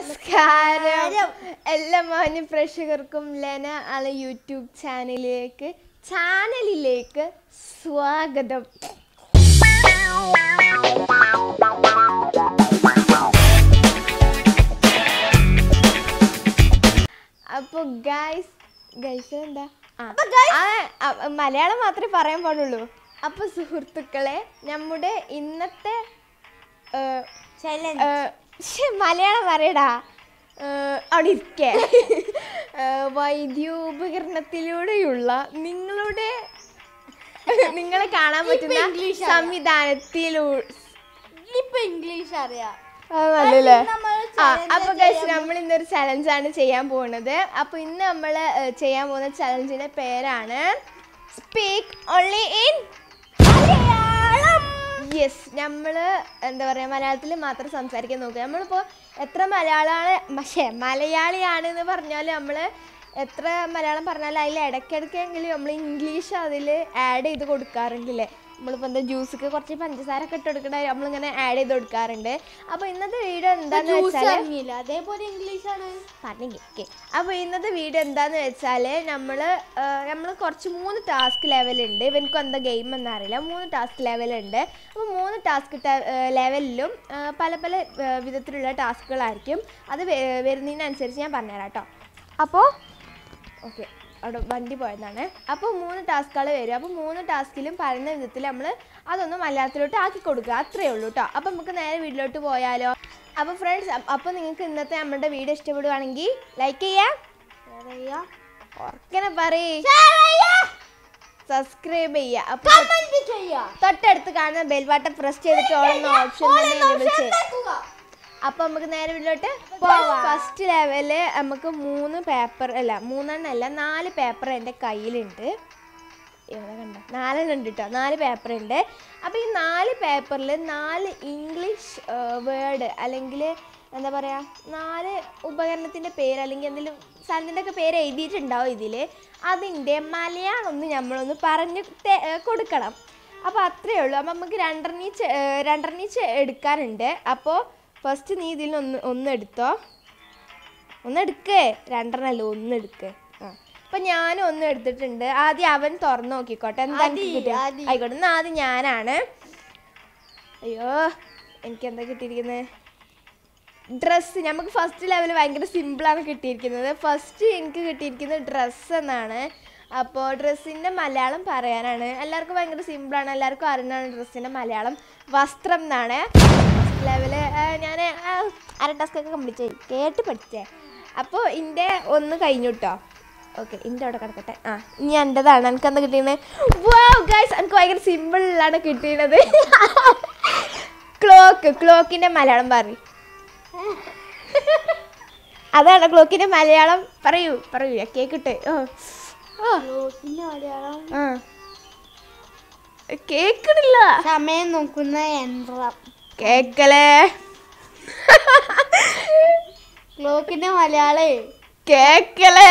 നമസ്കാരം എല്ലാ മാന്യ പ്രേക്ഷകർക്കും ലെന അല യൂട്യൂബ് ചാനലിലേക്ക് ചാനലിലേക്ക് സ്വാഗതം അപ്പൊ ഗൈസ് ഗൈസ് എന്താ ആ, ആ, ആ, മലയാളം മാത്രമേ പറയാൻ പാടുള്ളൂ അപ്പൊ സുഹൃത്തുക്കളെ നമ്മുടെ ഇന്നത്തെ ഏഹ്, ചലഞ്ച് ഏഹ്, ശ്ശെ, മലയാളം പറയടാ ഏഹ്, അവിടെ ഇരിക്കേ ഏഹ്, വൈദ്യോപകരണത്തിലൂടെയുള്ള നിങ്ങളുടെ നിങ്ങളെ കാണാൻ പറ്റുന്ന ഇംഗ്ലീഷ് സംവിധാനത്തിലൂടെ ഇപ്പൊ ഇംഗ്ലീഷ് അറിയാം നല്ലല്ലേ നമ്മൾ ആ challenge അപ്പൊ ഗൈസ് നമ്മൾ ഇന്നൊരു ചലഞ്ചാണ് ചെയ്യാൻ പോകുന്നത് അപ്പൊ ഇന്ന് നമ്മൾ ചെയ്യാൻ പോകുന്ന ചലഞ്ചിന്റെ പേരാണ് സ്പീക്ക് ഓൺലി ഇൻ യെസ് നമ്മൾ എന്താ പറയുക മലയാളത്തിൽ മാത്രം സംസാരിക്കാൻ നോക്കുക നമ്മളിപ്പോൾ എത്ര മലയാളമാണ് പക്ഷേ മലയാളിയാണ് എന്ന് പറഞ്ഞാൽ നമ്മൾ എത്ര മലയാളം പറഞ്ഞാലും അതിൽ ഇടയ്ക്കിടയ്ക്കെങ്കിലും നമ്മൾ ഇംഗ്ലീഷ് അതിൽ ആഡ് ചെയ്ത് കൊടുക്കാറുണ്ടല്ലേ നമ്മളിപ്പോൾ എന്താ ജ്യൂസൊക്കെ കുറച്ച് പഞ്ചസാര ഒക്കെ ഇട്ട് കൊടുക്കണ നമ്മളിങ്ങനെ ആഡ് ചെയ്ത് കൊടുക്കാറുണ്ട് അപ്പോൾ ഇന്നത്തെ വീഡിയോ എന്താണെന്ന് ജ്യൂസ് വെച്ചാൽ ഇറങ്ങിയില്ല അതേപോലെ ഇംഗ്ലീഷ് ആണ് പറഞ്ഞു കേൾക്കേ അപ്പോൾ ഇന്നത്തെ വീഡിയോ എന്താന്ന് വെച്ചാൽ നമ്മൾ നമ്മൾ കുറച്ച് മൂന്ന് ടാസ്ക് ലെവലുണ്ട് ഇവനക്കും എന്താ ഗെയിം എന്നറിയില്ല മൂന്ന് ടാസ്ക് ലെവലുണ്ട് അപ്പോൾ മൂന്ന് ടാസ്ക് ലെവലിലും പല പല ആ, വിധത്തിലുള്ള ടാസ്കുകളായിരിക്കും അത് വെ- വരുന്നതിനനുസരിച്ച് ഞാൻ പറഞ്ഞുതരാം കേട്ടോ അപ്പോൾ ഓക്കെ അവിടെ വണ്ടി പോയതാണ് അപ്പോൾ മൂന്ന് ടാസ്കുകൾ വരും അപ്പോൾ മൂന്ന് ടാസ്കിലും പറയുന്ന വിധത്തിൽ നമ്മൾ അതൊന്ന് മലയാളത്തിലോട്ട് ആക്കി കൊടുക്കുക അത്രയേ ഉള്ളൂ കേട്ടോ അപ്പോൾ നമുക്ക് നേരെ വീട്ടിലോട്ട് പോയാലോ അപ്പോൾ ഫ്രണ്ട്സ് അപ്പോൾ നിങ്ങൾക്ക് ഇന്നത്തെ നമ്മുടെ വീഡിയോ ഇഷ്ടപ്പെടുവാണെങ്കിൽ ലൈക്ക് ചെയ്യാം ഓർക്കനെ പറയേ സബ്സ്ക്രൈബ് ചെയ്യുക അപ്പോൾ കമന്റ് ചെയ്യാ തൊട്ടടുത്ത് കാണുന്ന ബെൽ ബട്ടൺ പ്രസ് ചെയ്തിട്ട് ഓളുന്ന ഓപ്ഷൻ തന്നെ enable ചെയ്യുക അപ്പൊ നമുക്ക് നേരെ വീട്ടിലോട്ട് ഫസ്റ്റ് ലെവല് നമുക്ക് മൂന്ന് പേപ്പർ അല്ല മൂന്നെണ്ണം അല്ല നാല് പേപ്പർ എൻ്റെ കയ്യിലുണ്ട് ഇവിടെ കണ്ട നാലെണ്ണം ഉണ്ട് കേട്ടോ നാല് പേപ്പർ ഉണ്ട് അപ്പോൾ ഈ നാല് പേപ്പറിൽ നാല് ഇംഗ്ലീഷ് വേർഡ് അല്ലെങ്കിൽ എന്താ പറയുക നാല് ഉപകരണത്തിൻ്റെ പേര് അല്ലെങ്കിൽ എന്തെങ്കിലും സാധനത്തിൻ്റെ ഒക്കെ പേര് എഴുതിയിട്ടുണ്ടാവും ഇതിൽ അതിൻ്റെ മലയാളം ഒന്ന് നമ്മളൊന്ന് പറഞ്ഞു തെ- ഏ, കൊടുക്കണം അപ്പോൾ അത്രയേ ഉള്ളൂ അപ്പോൾ നമുക്ക് രണ്ടെണ്ണീച്ച് ഏ, രണ്ടെണ്ണീച്ച് എടുക്കാനുണ്ട് അപ്പോൾ ഫസ്റ്റ് നീ ഇതിൽ ഒന്ന് ഒന്ന് എടുത്തോ ഒന്ന് എടുക്കേ രണ്ടെണ്ണല്ല ഒന്ന് എടുക്ക് ആ അപ്പൊ ഞാനും ഒന്ന് എടുത്തിട്ടുണ്ട് ആദ്യം അവൻ തുറന്നു നോക്കിക്കോട്ടെ എന്താ എനിക്ക് ആദി, കിട്ടിയത്? ആദി. ആയിക്കോട്ടെ എന്നാ ആദ്യം ഞാനാണ് അയ്യോ എനിക്ക് എന്താ കിട്ടിയിരിക്കുന്നത് ഡ്രസ്സ് നമുക്ക് ഫസ്റ്റ് ലെവൽ ഭയങ്കര സിമ്പിളാണ് കിട്ടിയിരിക്കുന്നത് ഫസ്റ്റ് എനിക്ക് കിട്ടിയിരിക്കുന്നത് ഡ്രസ്സ് എന്നാണ് അപ്പോൾ ഡ്രസ്സിൻ്റെ മലയാളം പറയാനാണ് എല്ലാവർക്കും ഭയങ്കര സിമ്പിളാണ് എല്ലാവർക്കും അറിയുന്നതാണ് ഡ്രസ്സിൻ്റെ മലയാളം വസ്ത്രം എന്നാണ് ഫസ്റ്റ് ലെവല് ഞാൻ അര ടാസ്ക് ഒക്കെ കംപ്ലീറ്റ് ചെയ്തു കേട്ട് പഠിച്ചേ അപ്പോൾ എൻ്റെ ഒന്ന് കഴിഞ്ഞു കേട്ടോ ഓക്കെ എൻ്റെ അവിടെ കിടക്കട്ടെ ആ ഇനി എൻ്റെതാണ് എനിക്ക് എന്താ കിട്ടിയത് വാവ് ഗൈസ് എനിക്ക് ഭയങ്കര സിമ്പിളിലാണ് കിട്ടിയത് ക്ലോക്ക് ക്ലോക്കിൻ്റെ മലയാളം പറയും അതാണ് ക്ലോക്കിന്റെ മലയാളം പറയൂ പറയൂ ഞാൻ കേക്കട്ടെ ഓ ഓ ക്ലോക്കിന്റെ മലയാളം ആ കേക്കണില്ല സമയം നോക്കുന്ന യന്ത്രം കേക്കലേ ക്ലോക്കിന്റെ മലയാളേ കേക്കലേ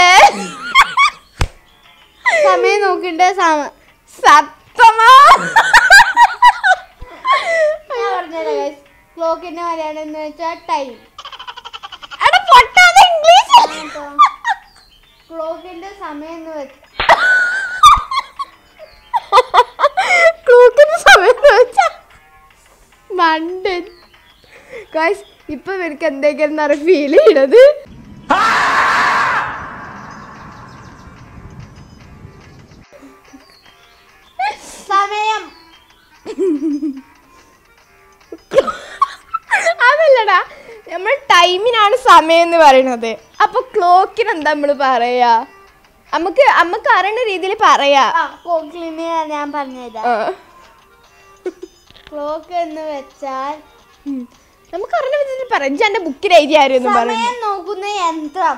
സമയം നോക്കിണ്ട സമ സത്തമാ ഞാൻ പറഞ്ഞുതരാം guys. ക്ലോക്കിന്റെ മലയാളം എന്ന് വെച്ചാൽ ടൈം എടാ പൊട്ടാതെ ഇംഗ്ലീഷ് ക്ലോക്കിന്റെ സമയം എന്ന് വെച്ചാൽ ക്ലോക്കിന്റെ സമയം വെച്ചാ മണ്ടൻ ഗായ്സ് ഇപ്പൊ എനിക്ക് എന്തൊക്കെയാണെന്ന് ഫീൽ ചെയ്യണത് സമയം അതല്ലടാ നമ്മൾ ടൈമിനാണ് സമയം എന്ന് പറയുന്നത് അപ്പൊ ക്ലോക്കിന് എന്താ നമ്മൾ പറയാ നമുക്ക് നമുക്ക് അറിയുന്ന രീതിയിൽ പറയാ ആ ക്ലോക്കിന് ഞാൻ പറഞ്ഞുതരാം ആ. ക്ലോക്ക് എന്ന് വെച്ചാൽ ഉം. നമുക്ക് അറിയുന്ന വിധത്തിൽ പറയാം ഇജ്ജ് എന്റെ ബുക്കിൽ എഴുതി ആരും ഒന്നും പറഞ്ഞു സമയം നോക്കുന്ന യന്ത്രം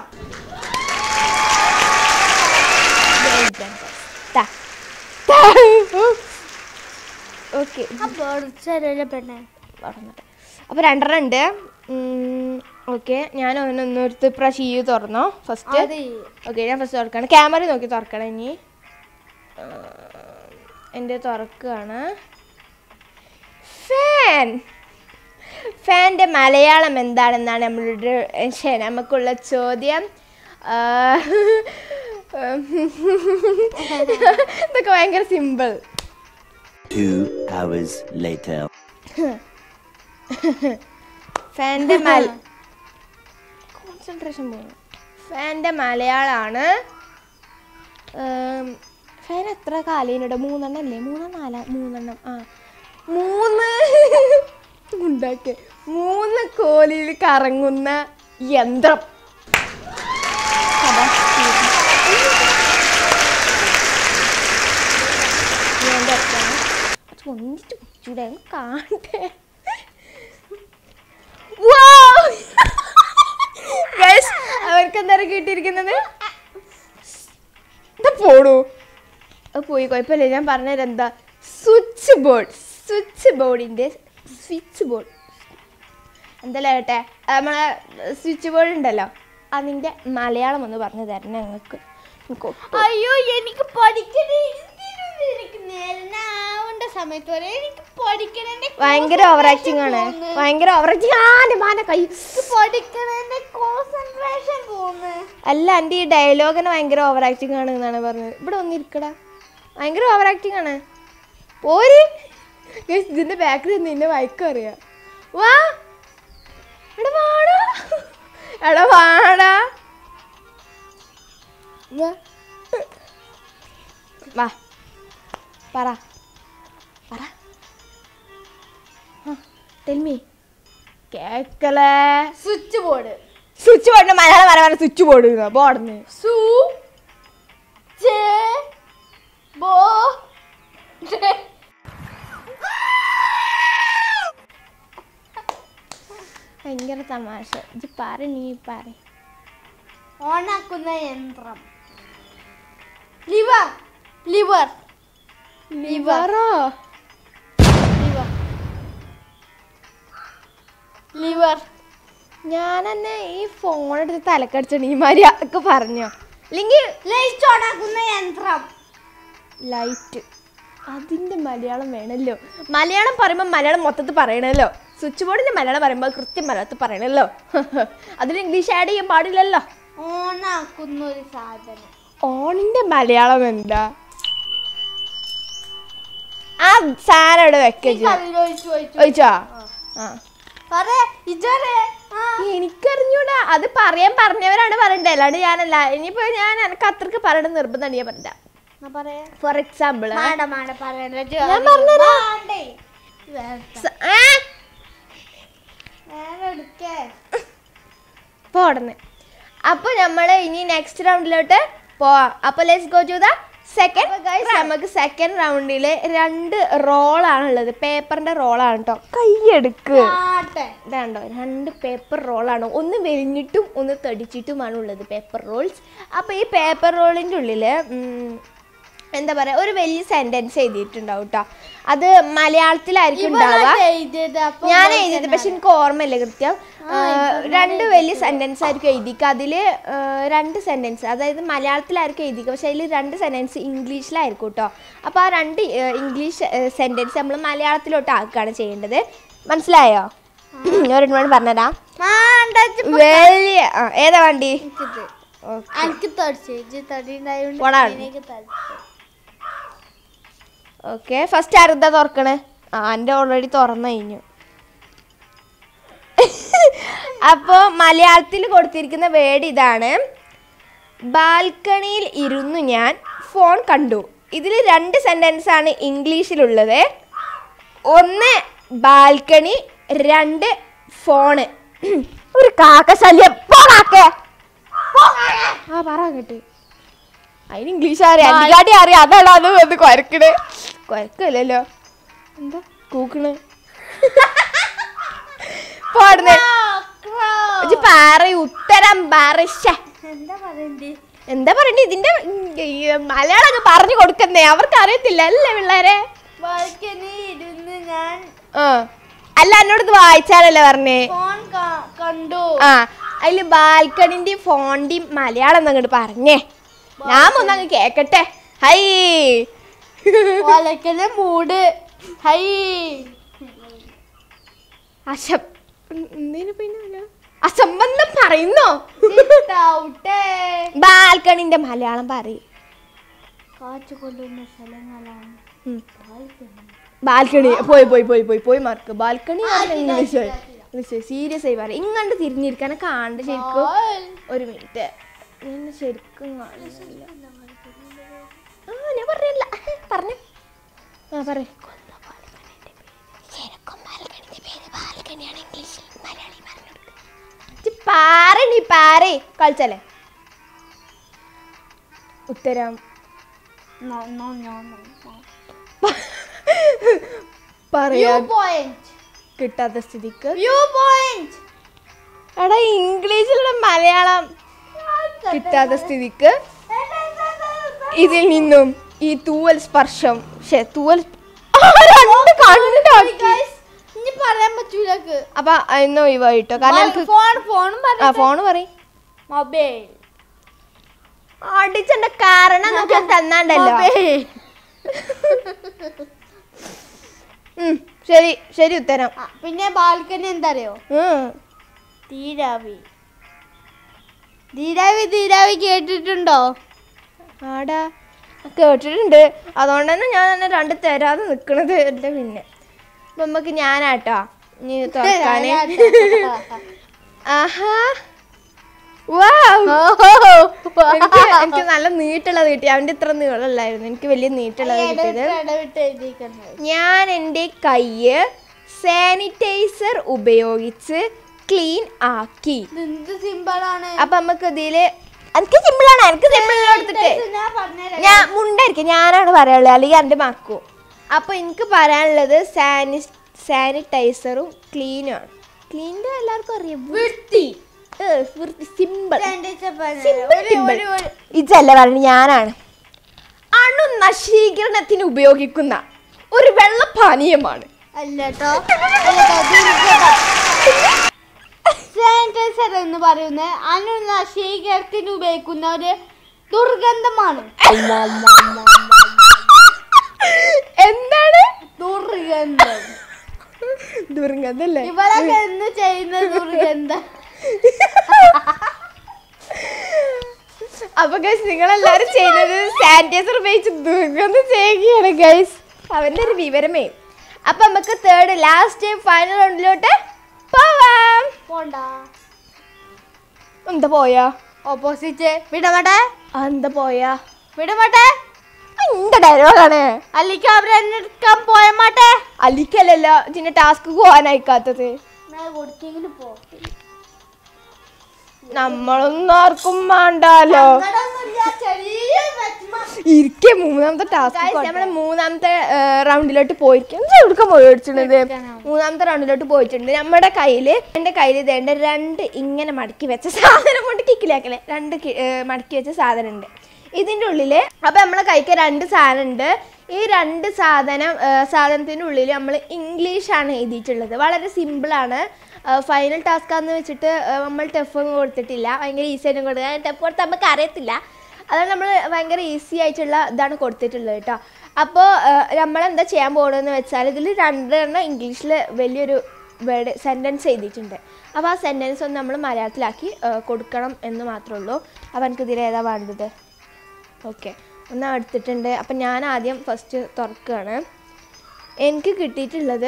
ഓക്കെ ആ പെണ്ണെ അപ്പൊ രണ്ടെണ്ണം ഉണ്ട് ഓക്കെ ഞാൻ ഒന്നൊരുത്ത് പ്രാവശ്യം ഈ തുറന്നോ ഫസ്റ്റ് അത് ഓക്കെ ഞാൻ ഫസ്റ്റ് തുറക്കാണ് ക്യാമറ നോക്കി തുറക്കണം ഇനി ആ, എൻ്റെ തുറക്കുകയാണ് ഫാൻ ഫാൻ്റെ മലയാളം എന്താണെന്നാണ് നമ്മളുടെ ശ്ശെ, നമുക്കുള്ള ചോദ്യം ആ, ഇതൊക്കെ ഭയങ്കര സിമ്പിൾ Two hours later. ഫാൻ്റെ മല കോൺസെൻട്രേഷൻ പോകുന്നു ഫാൻ്റെ മലയാളമാണ് ഫാൻ എത്ര കാലീനുണ്ട് മൂന്നെണ്ണം അല്ലേ മൂന്നോ നാല മൂന്നെണ്ണം ആ മൂന്ന് ഉണ്ടാക്കിയ മൂന്ന് കോലിയിൽ കറങ്ങുന്ന യന്ത്രം അതാ. ഇതിന്റെ അടുത്താണ്. അത് ഒന്നിച്ച് കുടിച്ചൂടെ ഒന്ന് കാണട്ടെ ഗൈസ് അവർക്ക് എന്താണ് കിട്ടിയിരിക്കുന്നത് ഇത് പോടൂ അത് പോയി കുഴപ്പമില്ല ഞാൻ പറഞ്ഞുതരാം എന്താ സ്വിച്ച് ബോർഡ് സ്വിച്ച് ബോർഡിൻ്റെ സ്വിച്ച് ബോർഡ് എന്തല്ല കേട്ടെ നമ്മളെ സ്വിച്ച് ബോർഡ് ഉണ്ടല്ലോ അതിൻ്റെ മലയാളം ഒന്ന് പറഞ്ഞു തരണം ഞങ്ങൾക്ക് എനിക്ക് ഒട്ടും അയ്യോ എനിക്ക് പഠിക്കണേ എന്തിനാ എനിക്ക് നേരം ആവേണ്ട സമയത്ത് വരെ എനിക്ക് പഠിക്കണേന്റെ ഭയങ്കര ഓവർ ആക്ടിങ് ആണ് ഭയങ്കര ഓവർ ആക്ടിങ് ആൻ്റെ മാന കൈ പഠിക്കണേന്റെ കോൺസെൻട്രേഷൻ പോകുന്നു അല്ല എൻ്റെ ഈ ഡയലോഗിന് ഭയങ്കര ഓവർ ആക്ടിങ് ആണ് എന്നാണ് പറഞ്ഞത് ഇവിടെ ഒന്നിരിക്കടാ ഭയങ്കര ഓവർ ആക്ടിങ് ആണ് പോര് Guys, ഇതിന്റെ ബാക്കിൽ നിന്ന് നിന്നെ വയക്കം അറിയാം വാ എടാ വാടാ എടാ വാടാ വാ വാ പറ പറ ടെൽമി കേക്കലേ സ്വിച്ച് ബോർഡ് സ്വിച്ച് ബോർഡിന് മലയാളം പറയാൻ സ്വിച്ച് ബോർഡ് ബോർഡിന് സു ചേ ബോ ഭയങ്കര തമാശ ഇത് പറ നീ പറ ഓണാക്കുന്ന യന്ത്രം ലിവർ ലിവർ ലിവറോ ലിവർ ലിവർ ഞാൻ തന്നെ ഈ ഫോൺ എടുത്ത് തലക്കടിച്ചിട്ട് ഈ മര്യാദക്ക് പറഞ്ഞോ അല്ലെങ്കിൽ ലൈറ്റ് ഓണാക്കുന്ന യന്ത്രം ലൈറ്റ് അതിൻ്റെ മലയാളം വേണമല്ലോ മലയാളം പറയുമ്പോൾ മലയാളം മൊത്തത്തിൽ പറയണമല്ലോ സ്വിച്ച് ബോർഡിൻ്റെ മലയാളം പറയുമ്പോൾ കൃത്യം മലയാളത്തിൽ പറയണമല്ലോ അതിൽ ഇംഗ്ലീഷ് ആഡ് ചെയ്യാൻ പാടില്ലല്ലോ ഓണാക്കുന്ന ഒരു സാധനം ഓണിൻ്റെ മലയാളം എന്താ ആ സാധനം ഇവിടെ വെക്കോ ഒഴിച്ചു ഒഴിച്ചു ചോദിച്ചോ ആ പറ ഇജറെ ആ എനിക്കറിഞ്ഞൂടാ അത് പറയാൻ പറഞ്ഞവരാണ് പറയണ്ടത് അല്ലാണ്ട് ഞാനല്ല ഇനിയിപ്പോ ഞാൻ എനിക്ക് അത്രക്ക് പറയണ നിർബന്ധമാണ് ഞാൻ പറഞ്ഞ എന്നാ പറയാ ഫോർ എക്സാമ്പിൾ മാട മാട പറയണ്ട ഞാൻ പറഞ്ഞുതരാം. മാണ്ടേ. വേണ്ട. വേറെ എടുക്കേ പോടന്ന് അപ്പൊ നമ്മള് ഇനി നെക്സ്റ്റ് റൗണ്ടിലോട്ട് പോവാം അപ്പൊ let's go to the second നമുക്ക് സെക്കൻഡ് റൗണ്ടില് രണ്ട് റോളാണ് ഉള്ളത് പേപ്പറിന്റെ റോളാണ് കേട്ടോ കൈയെടുക്ക് ആട്ടെ ഇതാണ്ടോ രണ്ട് പേപ്പർ റോളാണ് ഒന്ന് വെലിഞ്ഞിട്ടും ഒന്ന് തടിച്ചിട്ടുമാണ് ഉള്ളത് പേപ്പർ റോൾസ് അപ്പോൾ ഈ പേപ്പർ റോളിൻ്റെ ഉള്ളിൽ എന്താ പറയുക ഒരു വലിയ സെൻറ്റൻസ് എഴുതിയിട്ടുണ്ടാവും കേട്ടോ അത് മലയാളത്തിലായിരിക്കും ഉണ്ടാവുക എഴുതിയത് അപ്പൊ ഞാൻ എഴുതിയത് പക്ഷെ എനിക്ക് ഓർമ്മയില്ല കൃത്യം ആ, രണ്ട് വലിയ സെൻറ്റൻസ് ആയിരിക്കും എഴുതിക്കുക അതിൽ രണ്ട് സെൻറ്റൻസ് അതായത് മലയാളത്തിലായിരിക്കും എഴുതിക്കുക പക്ഷെ അതിൽ രണ്ട് സെൻറ്റൻസ് ഇംഗ്ലീഷിലായിരിക്കും കേട്ടോ അപ്പോൾ ആ രണ്ട് ഇംഗ്ലീഷ് സെൻറ്റൻസ് നമ്മൾ മലയാളത്തിലോട്ട് ആക്കുകയാണ് ചെയ്യേണ്ടത് മനസ്സിലായോ ഒരെണ്ണം കൂടി പറഞ്ഞുതരാം മാണ്ട വലിയ ആ, ഏതാ വണ്ടി ഓക്കെ എനിക്ക് തടിച്ചു ഇജ്ജ് തടി ഉണ്ടായോണ്ട് പോടാ. എനിക്ക് തടിച്ചു ഓക്കെ ഫസ്റ്റ് ആരെന്താ തുറക്കണേ ആ എൻ്റെ ഓൾറെഡി തുറന്നു കഴിഞ്ഞു അപ്പോൾ മലയാളത്തിൽ കൊടുത്തിരിക്കുന്ന വേർഡ് ഇതാണ് ബാൽക്കണിയിൽ ഇരുന്നു ഞാൻ ഫോൺ കണ്ടു ഇതിൽ രണ്ട് സെൻറ്റൻസ് ആണ് ഇംഗ്ലീഷിലുള്ളത് ഒന്ന് ബാൽക്കണി രണ്ട് ഫോണ് ഒരു കാക്ക ശല്യം പോകാക്കെ ആ പറ കേട്ട് അതിന് ഇംഗ്ലീഷ് അറിയാം അന്റിക്കാട്ടി അറിയാം അതാണ് അത് വന്ന് കുരക്കണ് കുരക്കല്ലോ എന്താ കൂക്കണ് പാടുന്നേ ഇജ്ജ് പറ ഉത്തരം പറ എന്താ പറയണ്ടേ എന്താ പറയണ്ടേ ഇതിന്റെ ഉം, ഈ മലയാളം പറഞ്ഞു കൊടുക്കുന്നേ അവർക്ക് അറിയത്തില്ല അല്ലേ പിള്ളേരെ ബാൽക്കണി ഇരുന്ന് ഞാൻ ആ അല്ല എന്നോട് ഇത് വായിച്ചാലല്ലേ പറഞ്ഞേ ഫോൺ ക- കണ്ടു ആ അതില് ബാൽക്കണിന്റെയും ഫോണിന്റെയും മലയാളം അങ്ങോട്ട് പറഞ്ഞേ ഞാൻ ഒന്നങ്ങ് കേക്കട്ടെ ഹൈ ബാൽക്കണി മൂട് ഹൈ അശം എന്തേനു പിന്നെ മലയാളം? അസംബന്ധം പറയുന്നോ ഔട്ടേ ബാൽക്കണിന്റെ മലയാളം പറയും കാറ്റ് കൊള്ളുന്ന സ്ഥലങ്ങളാണ് ബാൽക്കണി പോയി പോയി പോയി പോയി പോയി mark balcony English English serious ആയി പറയും ഇങ്ങണ്ട് തിരിഞ്ഞിരിക്കാനെ കാണണ്ട ശരിക്കും ഒരു മിനിറ്റ് ഞാൻ ശരിക്കും കാണുന്നില്ല ആ ഞാൻ പറഞ്ഞില്ല പറഞ്ഞു ആ പറ പാറണി പാറേ കളിച്ചല്ലേ ഉത്തരം No, no, no, no, no. പറയാ View point. കിട്ടാത്ത സ്ഥിതിക്ക് View point. എടാ ഇംഗ്ലീഷിലുള്ള മലയാളം കിട്ടാത്ത സ്ഥിതിക്ക് ഇതിൽ നിന്നും ഈ തൂവൽ സ്പർശം ശ്ശെ, തൂവൽ ആ, രണ്ട് കണ്ടാക്കി. Guys, ഇനി പറയാൻ പറ്റൂലക്ക് അപ്പൊ ഇന്ന് ഒഴിവായിട്ടോ കാരണം എനിക്ക് ഫോൺ ഫോണും ആ പറയാം ഫോണ് പറയും മൊബൈൽ അടിച്ചെന്റെ കാരണം നോക്കി തന്നാണ്ടല്ലോ ഉം, ശരി ശരി ഉത്തരം പിന്നെ ബാൽക്കണി എന്താ അറിയോ ഉം. തീരാവി തീരാവി തീരാവി കേട്ടിട്ടുണ്ടോ ആടാ കേട്ടിട്ടുണ്ട് അതുകൊണ്ട് തന്നെ ഞാൻ തന്നെ രണ്ട് തരാതെ നിക്കണത് അല്ല പിന്നെ അപ്പൊ നമുക്ക് ഞാനാട്ടോ ഇനി തുറക്കാന് ആഹാ Wow. എനിക്ക് എനിക്ക് നല്ല നീട്ടുള്ളത് കിട്ടി അവന്റെ ഇത്ര നീളമല്ലായിരുന്നു എനിക്ക് വലിയ നീട്ടുള്ളത് കിട്ടിയത് ഇടവിട്ട് എഴുതിയിരിക്കുന്നത് ഞാൻ എൻ്റെ കയ്യ് സാനിറ്റൈസർ ഉപയോഗിച്ച് ക്ലീൻ ആക്കി എന്ത് സിമ്പിളാണ് അപ്പൊ നമുക്ക് ഇതില് എനിക്ക് സിമ്പിളാണ് എനിക്ക് സിമ്പിൾ എടുത്തിട്ട് ഞാൻ പറഞ്ഞുതരാം ഞാൻ മുണ്ടായിരിക്കും ഞാനാണ് പറയാനുള്ളത് അല്ലെങ്കിൽ എൻ്റെ മക്കും അപ്പൊ എനിക്ക് പറയാനുള്ളത് സാനി സാനിറ്റൈസറും ക്ലീനും ആണ് ക്ലീൻ്റെ എല്ലാവർക്കും അറിയാം വൃത്തി വൃത്തി സിമ്പിൾ Sanitizer പറഞ്ഞുതരാം. സിമ്പിൾ ഒരു- സിമ്പിൾ ഒരു- ഒരു- ഇതല്ല പറഞ്ഞു ഞാനാണ് അണു നശീകരണത്തിന് ഉപയോഗിക്കുന്ന ഒരു വെള്ളപാനീയമാണ് അല്ലട്ടോ സാനിറ്റൈസർ എന്ന് പറയുന്നത് അണുനശീകരണത്തിന് ഉപയോഗിക്കുന്ന ഒരു ദുർഗന്ധമാണ് എന്താണ് ദുർഗന്ധം ദുർഗന്ധല്ലേ ഇവരൊക്കെ എന്ന് ചെയ്യുന്ന ദുർഗന്ധം അപ്പൊ ഗൈസ് നിങ്ങൾ എല്ലാരും ചെയ്യുന്നത് സാനിറ്റൈസർ ഉപയോഗിച്ച് ദുർഗന്ധം ചെയ്യുകയാണ് ഗൈസ് അവന്റെ ഒരു വിവരമേ അപ്പൊ നമുക്ക് തേർഡ് ലാസ്റ്റ് ഫൈനൽ റൗണ്ടിലോട്ട് പോവാം പോണ്ട എന്താ പോയാ ഓപ്പോസിറ്റ് വിടമാട്ടെ ആ, എന്താ പോയാ വിടമാട്ടെ എന്റെ ഡയലോഗാണ് അല്ലെങ്കിൽ അവരെടുക്കാൻ പോയ മാട്ടെ അലിക്കല്ലല്ലോ ഇതിന്റെ ടാസ്ക് പോവാൻ അയക്കാത്തത് കൊടുത്തെങ്കിലും പോ നമ്മളൊന്നും ആർക്കും വേണ്ടാലോ ചെറിയ വിഷമം. ഇരിക്കെ മൂന്നാമത്തെ ടാസ്ക് നമ്മുടെ മൂന്നാമത്തെ റൗണ്ടിലോട്ട് പോയിരിക്കും എവിടുക്ക പോയി മേടിച്ചിട്ടുണ്ട് മൂന്നാമത്തെ റൗണ്ടിലോട്ട് പോയിട്ടുണ്ട് നമ്മുടെ കയ്യില് എന്റെ കയ്യിൽ ഇതേണ്ട രണ്ട് ഇങ്ങനെ മടക്കി വെച്ച സാധനം കൊണ്ട് കിക്കിലാക്കല്ലേ രണ്ട് കി- ഏ, മടക്കി വെച്ച സാധനം ഉണ്ട് ഇതിന്റെ ഉള്ളില് അപ്പൊ നമ്മളെ കൈക്ക് രണ്ട് സാധനം ഉണ്ട് ഈ രണ്ട് സാധനം ഏ, സാധനത്തിന്റെ ഉള്ളിൽ നമ്മൾ ഇംഗ്ലീഷാണ് എഴുതിയിട്ടുള്ളത് വളരെ സിമ്പിളാണ് ഫൈനൽ ടാസ്ക് ആന്ന് വെച്ചിട്ട് ഏ, നമ്മൾ ടഫ് ഒന്നും കൊടുത്തിട്ടില്ല ഭയങ്കര ഈസി ആയിട്ടും കൊടുക്കുക ടഫ് കൊടുത്ത് നമുക്ക് അറിയത്തില്ല അതാണ് നമ്മൾ ഭയങ്കര ഈസി ആയിട്ടുള്ള ഇതാണ് കൊടുത്തിട്ടുള്ളത് കേട്ടോ അപ്പോൾ നമ്മൾ എന്താ ചെയ്യാൻ പോകുന്നതെന്ന് വെച്ചാൽ ഇതിൽ രണ്ടെണ്ണം ഇംഗ്ലീഷിൽ വലിയൊരു വേർഡ് സെൻറ്റൻസ് എഴുതിയിട്ടുണ്ട് അപ്പോൾ ആ സെൻറ്റൻസ് ഒന്ന് നമ്മൾ മലയാളത്തിലാക്കി ഏ, കൊടുക്കണം എന്ന് മാത്രമേ ഉള്ളൂ അപ്പോൾ എനിക്ക് ഇതിൽ ഏതാ വേണ്ടത് ഓക്കെ ഒന്ന് എടുത്തിട്ടുണ്ട് അപ്പം ഞാൻ ആദ്യം ഫസ്റ്റ് തുറക്കുകയാണ് എനിക്ക് കിട്ടിയിട്ടുള്ളത്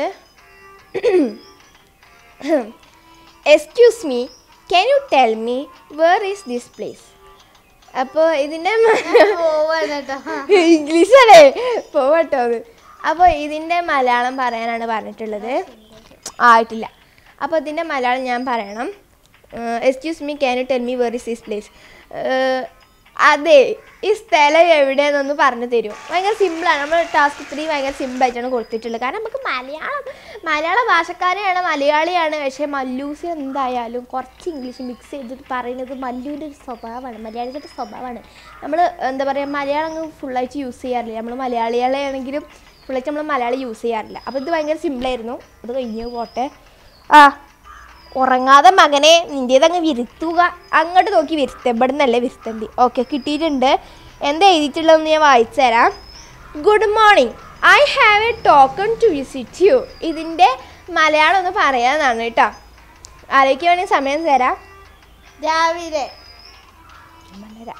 excuse me can you tell me where is this place അപ്പോൾ ഇതിൻ്റെ പോവാണ് കേട്ടോ. ഇംഗ്ലീഷ് അല്ലേ പോവട്ടോ അത് അപ്പോൾ ഇതിൻ്റെ മലയാളം പറയാനാണ് പറഞ്ഞിട്ടുള്ളത് ആയിട്ടില്ല അപ്പോൾ ഇതിൻ്റെ മലയാളം ഞാൻ പറയണം excuse me can you tell me where is this place അതെ ഈ സ്ഥലം എവിടെയെന്നൊന്ന് പറഞ്ഞു തരും ഭയങ്കര സിമ്പിളാണ് നമ്മൾ ടാസ്ക് ഇത്രയും ഭയങ്കര സിമ്പിളായിട്ടാണ് കൊടുത്തിട്ടുള്ളത് കാരണം നമുക്ക് മലയാളം മലയാള ഭാഷക്കാരെയാണ് മലയാളിയാണ് പക്ഷേ മല്ലൂസ് എന്തായാലും കുറച്ച് ഇംഗ്ലീഷ് മിക്സ് ചെയ്തിട്ട് പറയുന്നത് മല്ലുവിൻ്റെ ഒരു സ്വഭാവമാണ് മലയാളികളുടെ സ്വഭാവമാണ് നമ്മൾ എന്താ പറയുക മലയാളം അങ്ങ് ഫുള്ളായിട്ട് യൂസ് ചെയ്യാറില്ല നമ്മൾ മലയാളികളെ ആണെങ്കിലും ഫുള്ളായിട്ട് നമ്മൾ മലയാളം യൂസ് ചെയ്യാറില്ല അപ്പോൾ ഇത് ഭയങ്കര സിമ്പിളായിരുന്നു അത് കഴിഞ്ഞു പോട്ടെ ആ ഉറങ്ങാതെ മകനെ നിൻ്റേതങ്ങ് വിരുത്തുക അങ്ങോട്ട് നോക്കി വിരുത്ത ഇവിടെ നിന്നല്ലേ വിരുത്തണ്ടി ഓക്കെ കിട്ടിയിട്ടുണ്ട് എന്താ എഴുതിയിട്ടുള്ളതെന്ന് ഞാൻ വായിച്ചു തരാം good morning I have a token to visit you ഇതിൻ്റെ മലയാളം ഒന്ന് പറയാനാണ് കേട്ടോ ആലോചിക്കാൻ വേണമെങ്കിൽ സമയം തരാം രാവിലെ തരാം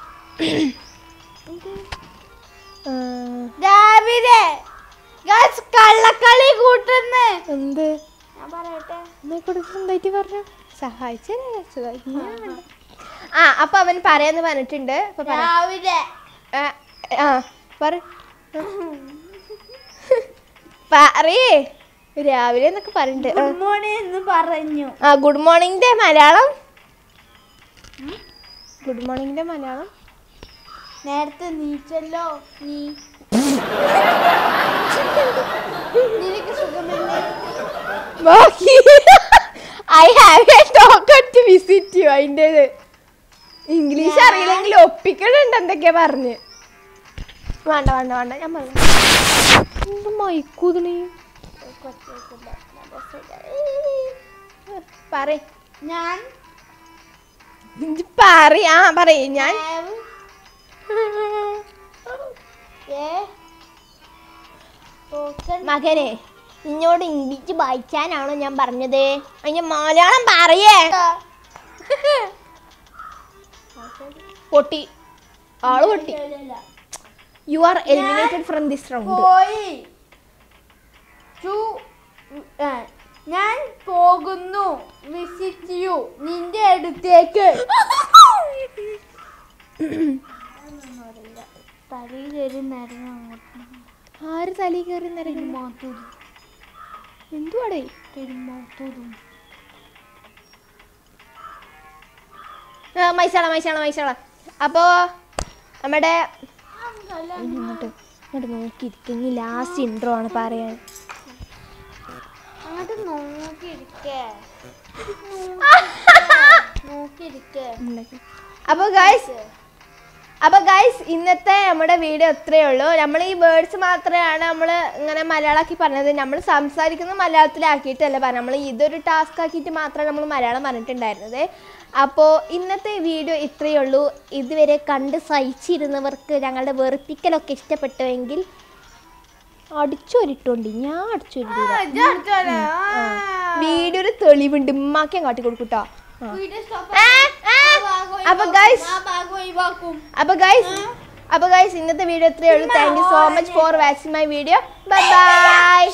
ആ, രാവിലെ Guys, കള്ളക്കളി കൂട്ടുന്ന് എന്ത് ഞാൻ പറയട്ടെ അമ്മയെ കൊടുത്ത് സ്വന്തമായിട്ട് പറഞ്ഞു സഹായിച്ചു ആ അപ്പൊ അവൻ പറയാന്ന് പറഞ്ഞിട്ടുണ്ട് അപ്പൊ പറ. രാവിലെ ആ, ആ പറ പറയേ രാവിലെ എന്നൊക്കെ പറഞ്ഞിട്ട് ആ. ഗുഡ് മോർണിംഗ് എന്ന് പറഞ്ഞു ആ ഗുഡ് മോർണിംഗിന്റെ മലയാളം ഗുഡ് മോർണിംഗിന്റെ മലയാളം നേരത്തെ നീച്ചല്ലോ നീ നിനക്ക് സുഖമല്ലേ ബാക്കി I have a token to visit you അതിൻ്റെ ഇംഗ്ലീഷ് അറിയില്ലെങ്കിൽ ഒപ്പിക്കണുണ്ട് എന്തൊക്കെയാ പറഞ്ഞ് വേണ്ട വേണ്ട വേണ്ട ഞാൻ പറഞ്ഞു മൈക്കൂതണേ പറ ഞാൻ പറ ആ പറയ് ഞാൻ have a spoken മകനെ നിന്നോട് ഇംഗ്ലീഷ് വായിക്കാനാണോ ഞാൻ പറഞ്ഞത് അതിന് മലയാളം പറയേ പൊട്ടി ആള് പൊട്ടി you are eliminated from this round പോയി ടു ഞാൻ പോകുന്നു വിസിറ്റ് യു നിന്റെ അടുത്തേക്ക് തലയിൽ ഒരു നരങ്ങ അങ്ങോട്ട് ആര് തലയിൽ കയറി നിരങ്ങി മാത്തൂരി എന്തുവാടേ മാത്തൂരും മൈസാള മൈസാള മൈസാള അപ്പോ നമ്മുടെ ഇങ്ങോട്ട് ഇങ്ങോട്ട് നോക്കിയിരിക്കുന്നു ലാസ്റ്റ് ഇൻട്രോ ആണ് പറയാൻ അങ്ങോട്ട് നോക്കിയിരിക്കേ നോക്കിയിരിക്കേ അപ്പോൾ ഗൈസ് അപ്പോൾ ഗൈസ് ഇന്നത്തെ നമ്മുടെ വീഡിയോ ഇത്രയേ ഉള്ളൂ നമ്മൾ ഈ വേർഡ്സ് മാത്രമാണ് നമ്മൾ ഇങ്ങനെ മലയാളമാക്കി പറഞ്ഞത് നമ്മൾ സംസാരിക്കുന്നത് മലയാളത്തിലാക്കിയിട്ടല്ല പറഞ്ഞത് നമ്മൾ ഇതൊരു ടാസ്ക് ആക്കിയിട്ട് മാത്രമാണ് നമ്മൾ മലയാളം പറഞ്ഞിട്ടുണ്ടായിരുന്നത് അപ്പോൾ ഇന്നത്തെ വീഡിയോ ഇത്രയേ ഉള്ളൂ ഇതുവരെ കണ്ട് സഹിച്ചിരുന്നവർക്ക് ഞങ്ങളുടെ വെറുപ്പിക്കലൊക്കെ ഇഷ്ടപ്പെട്ടുവെങ്കിൽ അടിച്ചോരിട്ടോണ്ടി ഞാൻ അടിച്ചോരിട്ടൂല വീഡിയോ ഒരു തെളിവുണ്ട് ഉമ്മാക്കാൻ കാട്ടി കൊടുക്കൂട്ടോ അപ്പൊ ഗൈസ് അപ്പൊ ഗൈസ് അപ്പൊ ഗൈസ് ഇന്നത്തെ വീഡിയോ ഇത്രയേ ഉള്ളൂ thank you so much for watching my video bye by